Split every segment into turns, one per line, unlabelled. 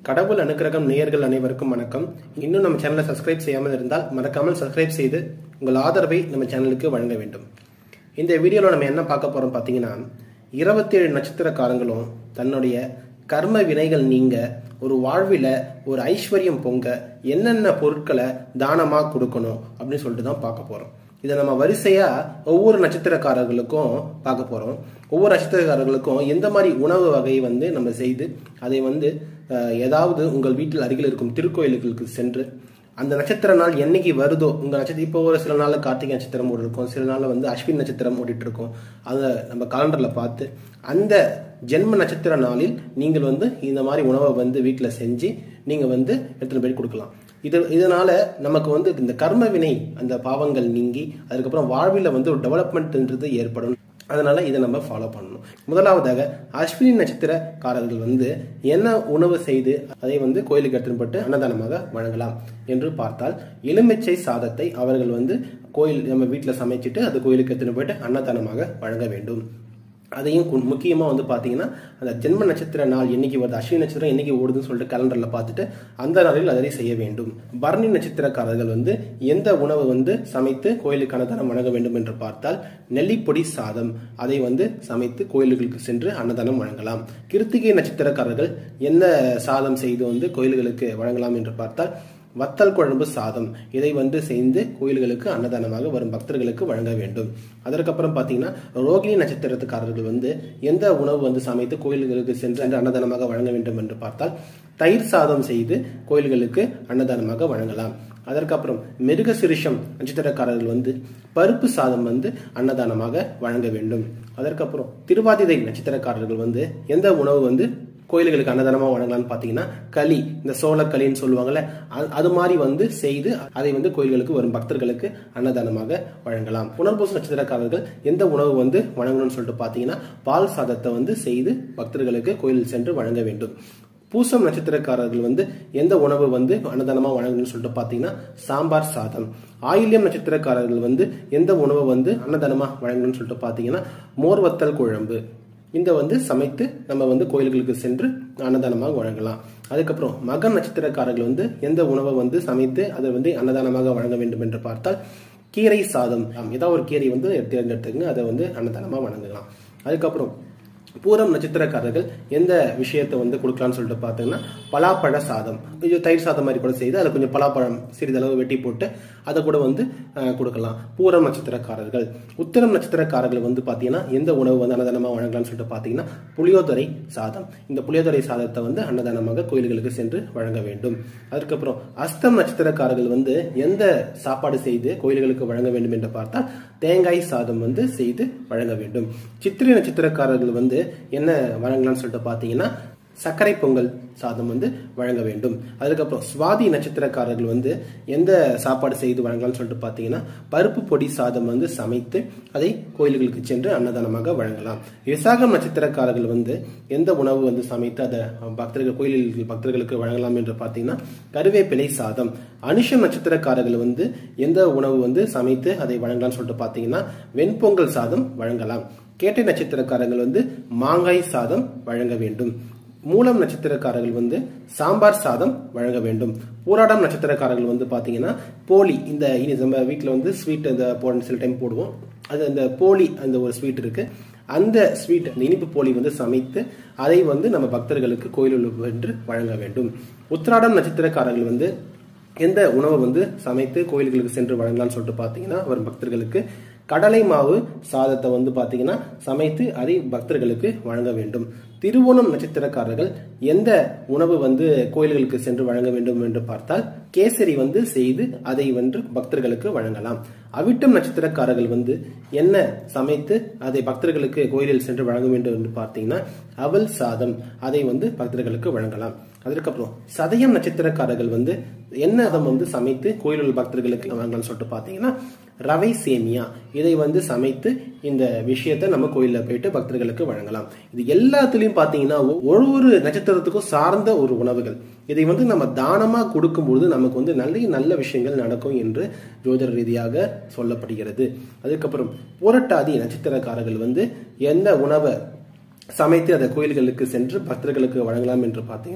கடவுள் அனுக்கிரகம் நேயர்கள் அனைவருக்கும் வணக்கம் இன்னும் நம்ம சேனலை சப்ஸ்கிரைப் செய்யாமல் இருந்தால் மறக்காமல் சப்ஸ்கிரைப் செய்து உங்கள் ஆதரவை நம்ம சேனலுக்கு வழங்க வேண்டும் இந்த வீடியோவில் நம்ம என்ன பார்க்க போறோம் பார்த்தீங்கன்னா இருபத்தேழு நட்சத்திரக்காரங்களும் தன்னுடைய கர்ம வினைகள் நீங்க ஒரு வாழ்வில ஒரு ஐஸ்வர்யம் பொங்க என்னென்ன பொருட்களை தானமா கொடுக்கணும் அப்படின்னு சொல்லிட்டு தான் பார்க்க போறோம் இதை நம்ம வரிசையா ஒவ்வொரு நட்சத்திரக்காரர்களுக்கும் பார்க்க போறோம் ஒவ்வொரு நட்சத்திரக்காரர்களுக்கும் எந்த மாதிரி உணவு வகை வந்து நம்ம செய்து அதை வந்து அஹ், ஏதாவது உங்கள் வீட்டில் அருகில் இருக்கும் திருக்கோயில்களுக்கு சென்று அந்த நட்சத்திர நாள் என்னைக்கு வருதோ உங்க நட்சத்திரம் இப்போ ஒரு சில நாள்ல கார்த்திகை நட்சத்திரம் ஓடி இருக்கும் சில நாள்ல வந்து அஸ்வின் நட்சத்திரம் ஓடிட்டு இருக்கும் அதை நம்ம காலண்டர்ல பார்த்து அந்த ஜென்ம நட்சத்திர நாளில் நீங்கள் வந்து இந்த மாதிரி உணவை வந்து வீட்டில் செஞ்சு நீங்க வந்து எடுத்துட்டு போய் கொடுக்கலாம் இது இதனால நமக்கு வந்து இந்த கர்ம வினை அந்த பாவங்கள் நீங்கி அதுக்கப்புறம் வாழ்வில் வந்து ஒரு டெவலப்மெண்ட்ன்றது ஏற்படும் அதனால இதை நம்ம ஃபாலோ பண்ணணும் முதலாவதாக அஸ்வினி நட்சத்திரக்காரர்கள் வந்து என்ன உணவு செய்து அதை வந்து கோயிலுக்கு எடுத்துன்னு போட்டு அன்னதானமாக வழங்கலாம் என்று பார்த்தால் எலுமிச்சை சாதத்தை அவர்கள் வந்து கோயில் நம்ம வீட்டில் சமைச்சிட்டு அது கோயிலுக்கு எடுத்துன்னு போயிட்டு அன்னதானமாக வழங்க வேண்டும் அதையும் கு- முக்கியமா வந்து பாத்தீங்கன்னா அந்த ஜென்ம நட்சத்திர நாள் என்னைக்கு வருது அஸ்வினி நட்சத்திரம் என்னைக்கு ஓடுதுன்னு சொல்லிட்டு கேலண்டர்ல பார்த்துட்டு அந்த நாளில் அதனை செய்ய வேண்டும் பரணி நட்சத்திரக்காரர்கள் வந்து எந்த உணவு வந்து சமைத்து கோயிலுக்கு அன்னதானம் வழங்க வேண்டும் என்று பார்த்தால் நெல்லிப்பொடி சாதம் அதை வந்து சமைத்து கோயில்களுக்கு சென்று அன்னதானம் வழங்கலாம் கிருத்திகை நட்சத்திரக்காரர்கள் என்ன சாதம் செய்து வந்து கோயில்களுக்கு வழங்கலாம் என்று பார்த்தால் வத்தல் குழம்பு சாதம் இதை வந்து செய்து கோயில்களுக்கு அன்னதானமாக வரும் பக்தர்களுக்கு வழங்க வேண்டும் அதற்கப்புறம் பார்த்தீங்கன்னா ரோகிணி நட்சத்திரத்துக்காரர்கள் வந்து எந்த உணவு வந்து சமைத்து கோயில்களுக்கு சென்று அந்த அன்னதானமாக வழங்க வேண்டும் என்று பார்த்தால் தயிர் சாதம் செய்து கோயில்களுக்கு அன்னதானமாக வழங்கலாம் அதற்கப்புறம் மிருகசிரிஷம் நட்சத்திரக்காரர்கள் வந்து பருப்பு சாதம் வந்து அன்னதானமாக வழங்க வேண்டும் அதற்கப்புறம் திருவாதிரை நட்சத்திரக்காரர்கள் வந்து எந்த உணவு வந்து கோயில்களுக்கு அன்னதானமா வழங்கலாம்னு பாத்தீங்கன்னா களி இந்த சோள களின்னு சொல்லுவாங்கல்ல அது- அது மாதிரி வந்து செய்து அதை வந்து கோயில்களுக்கு வரும் பக்தர்களுக்கு அன்னதானமாக வழங்கலாம் புனர்பூச நட்சத்திரக்காரர்கள் எந்த உணவு வந்து வழங்கணும்னு சொல்லிட்டு பாத்தீங்கன்னா பால் சாதத்தை வந்து செய்து பக்தர்களுக்கு கோயிலில் சென்று வழங்க வேண்டும் பூசம் நட்சத்திரக்காரர்கள் வந்து எந்த உணவு வந்து அன்னதானமா வழங்கணும்னு சொல்லிட்டு பாத்தீங்கன்னா சாம்பார் சாதம் ஆயில்யம் நட்சத்திரக்காரர்கள் வந்து எந்த உணவு வந்து அன்னதானமா வழங்கணும்னு சொல்லிட்டு பாத்தீங்கன்னா மோர் வத்தல் குழம்பு இந்த வந்து சமைத்து நம்ம வந்து கோயில்களுக்கு சென்று அன்னதானமாக வழங்கலாம் அதுக்கப்புறம் மகன் நட்சத்திரக்காரர்கள் வந்து எந்த உணவை வந்து சமைத்து அதை வந்து அன்னதானமாக வழங்க வேண்டும் என்று பார்த்தால் கீரை சாதம் ஆம், ஏதாவது ஒரு கீரை வந்து தேர்ந்தெடுத்துங்க அதை வந்து அன்னதானமாக வழங்கலாம் அதுக்கப்புறம் பூரம் நட்சத்திரக்காரர்கள் எந்த விஷயத்தை வந்து கொடுக்கலாம்னு சொல்லிட்டு பார்த்தீங்கன்னா பலாப்பழ சாதம் இது தயிர் சாதம் மாதிரி கூட செய்து அதில் கொஞ்சம் பலாப்பழம் சிறிதளவு வெட்டி போட்டு அதை கூட வந்து அஹ், கொடுக்கலாம் பூரம் நட்சத்திரக்காரர்கள் உத்தரம் நட்சத்திரக்காரர்கள் வந்து பார்த்தீங்கன்னா எந்த உணவு வந்து அன்னதானமாக வழங்கலாம்னு சொல்லிட்டு பார்த்தீங்கன்னா புளியோதரை சாதம் இந்த புளியோதரை சாதத்தை வந்து அன்னதானமாக கோயில்களுக்கு சென்று வழங்க வேண்டும் அதுக்கப்புறம் அஸ்தம் நட்சத்திரக்காரர்கள் வந்து எந்த சாப்பாடு செய்து கோயில்களுக்கு வழங்க வேண்டும் என்று பார்த்தால் தேங்காய் சாதம் வந்து செய்து வழங்க வேண்டும் சித்திரை நட்சத்திரக்காரர்கள் வந்து என்ன வழங்கலாம்னு சொல்லிட்டு பார்த்தீங்கன்னா சர்க்கரை பொங்கல் சாதம் வந்து வழங்க வேண்டும் அதுக்கப்புறம் சுவாதி நட்சத்திரக்காரர்கள் வந்து எந்த சாப்பாடு செய்து வழங்கலாம்னு சொல்லிட்டு பார்த்தீங்கன்னா பருப்பு பொடி சாதம் வந்து சமைத்து அதை கோயில்களுக்கு சென்று அன்னதானமாக வழங்கலாம் விசாகம் நட்சத்திரக்காரர்கள் வந்து எந்த உணவு வந்து சமைத்து அதை பக்தர்கள் கோயிலில் பக்தர்களுக்கு வழங்கலாம் என்று பார்த்தீங்கன்னா கருவேப்பிலை சாதம் அனுஷம் நட்சத்திரக்காரர்கள் வந்து எந்த உணவு வந்து சமைத்து அதை வழங்கலாம்னு சொல்லிட்டு பார்த்தீங்கன்னா வெண்பொங்கல் சாதம் வழங்கலாம் கேட்டை நட்சத்திரக்காரர்கள் வந்து மாங்காய் சாதம் வழங்க வேண்டும் மூலம் நட்சத்திரக்காரர்கள் வந்து சாம்பார் சாதம் வழங்க வேண்டும் பூராடம் நட்சத்திரக்காரர்கள் வந்து பாத்தீங்கன்னா போலி இந்த இனி நம்ம வீட்டில் வந்து ஸ்வீட் இந்த போட சில டைம் போடுவோம் அது அந்த போலி அந்த ஒரு ஸ்வீட் இருக்கு அந்த ஸ்வீட் அந்த இனிப்பு போலி வந்து சமைத்து அதை வந்து நம்ம பக்தர்களுக்கு கோயிலுக்கு வென்று வழங்க வேண்டும் உத்திராடம் நட்சத்திரக்காரர்கள் வந்து எந்த உணவை வந்து சமைத்து கோயில்களுக்கு சென்று வழங்கலாம்னு சொல்லிட்டு பார்த்தீங்கன்னா வரும் பக்தர்களுக்கு கடலை மாவு சாதத்தை வந்து பார்த்தீங்கன்னா சமைத்து அதை பக்தர்களுக்கு வழங்க வேண்டும் திருவோணம் நட்சத்திரக்காரர்கள் எந்த உணவு வந்து கோயில்களுக்கு சென்று வழங்க வேண்டும் என்று பார்த்தால் கேசரி வந்து செய்து அதை வந்து பக்தர்களுக்கு வழங்கலாம் அவிட்டம் நட்சத்திரக்காரர்கள் வந்து என்ன சமைத்து அதை பக்தர்களுக்கு கோயிலில் சென்று வழங்க வேண்டும் என்று பார்த்தீங்கன்னா அவல் சாதம் அதை வந்து பக்தர்களுக்கு வழங்கலாம் அதற்கப்புறம் சதயம் நட்சத்திரக்காரர்கள் வந்து என்ன அதம் வந்து சமைத்து கோயிலுள்ள பக்தர்களுக்கு வழங்கலாம்னு சொல்லிட்டு பார்த்தீங்கன்னா ரவை சேமியா இதை வந்து சமைத்து இந்த விஷயத்தை நம்ம கோயில்ல போயிட்டு பக்தர்களுக்கு வழங்கலாம் இது எல்லாத்துலயும் பாத்தீங்கன்னா ஒரு ஒரு நட்சத்திரத்துக்கும் சார்ந்த ஒரு உணவுகள் இதை வந்து நம்ம தானமா கொடுக்கும்பொழுது நமக்கு வந்து நல்ல நல்ல விஷயங்கள் நடக்கும் என்று ஜோதிட ரீதியாக சொல்லப்படுகிறது அதுக்கப்புறம் புரட்டாதி நட்சத்திரக்காரர்கள் வந்து எந்த உணவை சமைத்து அதை கோயில்களுக்கு சென்று பக்தர்களுக்கு வழங்கலாம் என்று பார்த்தீங்கன்னா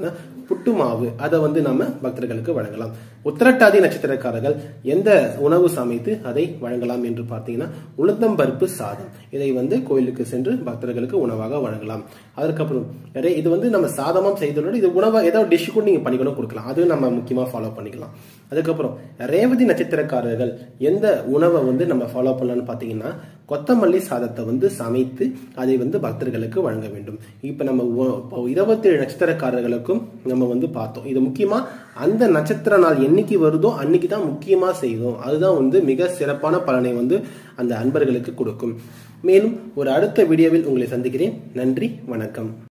புட்டு மாவு அதை வந்து நம்ம பக்தர்களுக்கு வழங்கலாம் உத்திரட்டாதி நட்சத்திரக்காரர்கள் எந்த உணவு சமைத்து அதை வழங்கலாம் என்று பார்த்தீங்கன்னா உளுந்தம்பருப்பு சாதம் இதை வந்து கோயிலுக்கு சென்று பக்தர்களுக்கு உணவாக வழங்கலாம் அதுக்கப்புறம் நிறைய இது வந்து நம்ம சாதமாக செய்ததோடு இது உணவா ஏதாவது டிஷ் கூட நீங்க பண்ணி கூட கொடுக்கலாம் அது நம்ம முக்கியமா ஃபாலோ பண்ணிக்கலாம் அதுக்கப்புறம் ரேவதி நட்சத்திரக்காரர்கள் எந்த உணவை வந்து நம்ம ஃபாலோ பண்ணலாம்னு பார்த்தீங்கன்னா கொத்தமல்லி சாதத்தை வந்து சமைத்து அதை வந்து பக்தர்களுக்கு வழங்க வேண்டும் இப்போ நம்ம இருபத்தேழு நட்சத்திரக்காரர்களுக்கும் நம்ம வந்து பார்த்தோம் இது முக்கியமா அந்த நட்சத்திர நாள் என்னைக்கு வருதோ அன்னைக்கு தான் முக்கியமா செய்தோம் அதுதான் வந்து மிக சிறப்பான பலனை வந்து அந்த அன்பர்களுக்கு கொடுக்கும் மேலும் ஒரு அடுத்த வீடியோவில் உங்களை சந்திக்கிறேன் நன்றி வணக்கம்